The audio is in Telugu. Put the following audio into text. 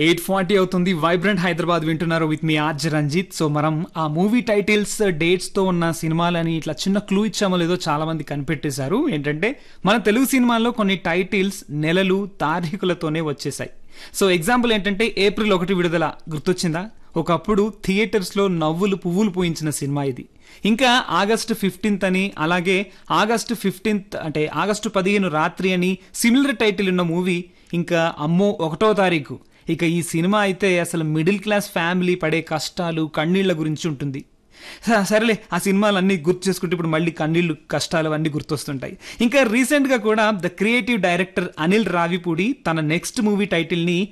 ఎయిట్ ఫార్టీ అవుతుంది వైబ్రెంట్ హైదరాబాద్ వింటున్నారు విత్ మీ ఆర్జ్ రంజిత్ సో మనం ఆ మూవీ టైటిల్స్ డేట్స్ తో ఉన్న సినిమాలని ఇట్లా చిన్న క్లూ ఇచ్చామో లేదో చాలా మంది కనిపెట్టేశారు ఏంటంటే మన తెలుగు సినిమాల్లో కొన్ని టైటిల్స్ నెలలు తారీఖులతోనే వచ్చేసాయి సో ఎగ్జాంపుల్ ఏంటంటే ఏప్రిల్ ఒకటి విడుదల గుర్తొచ్చిందా ఒకప్పుడు థియేటర్స్లో నవ్వులు పువ్వులు పూయించిన సినిమా ఇది ఇంకా ఆగస్టు ఫిఫ్టీన్త్ అని అలాగే ఆగస్టు ఫిఫ్టీన్త్ అంటే ఆగస్టు పదిహేను రాత్రి అని సిమిలర్ టైటిల్ ఉన్న మూవీ ఇంకా అమ్మో ఒకటో తారీఖు ఇక ఈ సినిమా అయితే అసలు మిడిల్ క్లాస్ ఫ్యామిలీ పడే కష్టాలు కన్నీళ్ల గురించి ఉంటుంది స- సరేలే ఆ సినిమాలన్నీ గుర్తు చేసుకుంటే ఇప్పుడు మళ్ళీ కన్నీళ్లు కష్టాలు అన్నీ గుర్తొస్తుంటాయి ఇంకా రీసెంట్ గా కూడా the creative director Anil Ravipudi తన నెక్స్ట్ మూవీ టైటిల్ ని